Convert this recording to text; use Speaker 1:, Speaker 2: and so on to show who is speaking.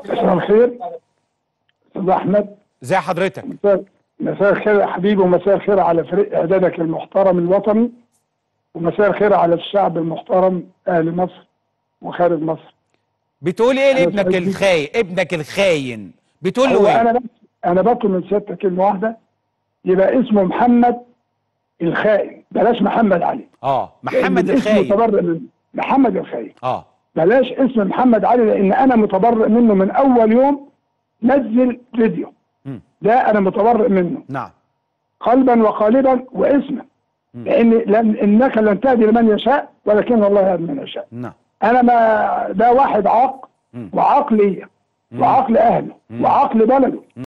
Speaker 1: مساء الخير استاذ احمد
Speaker 2: زي حضرتك
Speaker 1: مساء مساء الخير يا حبيبي ومساء الخير على فريق اعدادك المحترم الوطني ومساء الخير على الشعب المحترم اهل مصر وخارج مصر
Speaker 2: بتقول ايه
Speaker 1: أنا
Speaker 2: لابنك
Speaker 1: سعيد.
Speaker 2: الخاين ابنك الخاين بتقول
Speaker 1: هو
Speaker 2: له
Speaker 1: انا
Speaker 2: ايه
Speaker 1: بس انا بطلب من سيادتك كلمه واحده يبقى اسمه محمد الخائن بلاش محمد علي
Speaker 2: اه
Speaker 1: لأن
Speaker 2: محمد
Speaker 1: الاسم
Speaker 2: الخاين
Speaker 1: متبرئ منه محمد الخائن
Speaker 2: اه
Speaker 1: بلاش اسم محمد علي لان انا متبرئ منه من اول يوم نزل فيديو
Speaker 2: مم.
Speaker 1: ده انا متبرئ منه
Speaker 2: نعم
Speaker 1: قلبا وقالبا واسما لان لن انك لن تهدي لمن يشاء ولكن الله يهدي من يشاء
Speaker 2: نعم
Speaker 1: انا ما ده واحد عاق
Speaker 2: مم.
Speaker 1: وعقليه وعقل اهله وعقل بلده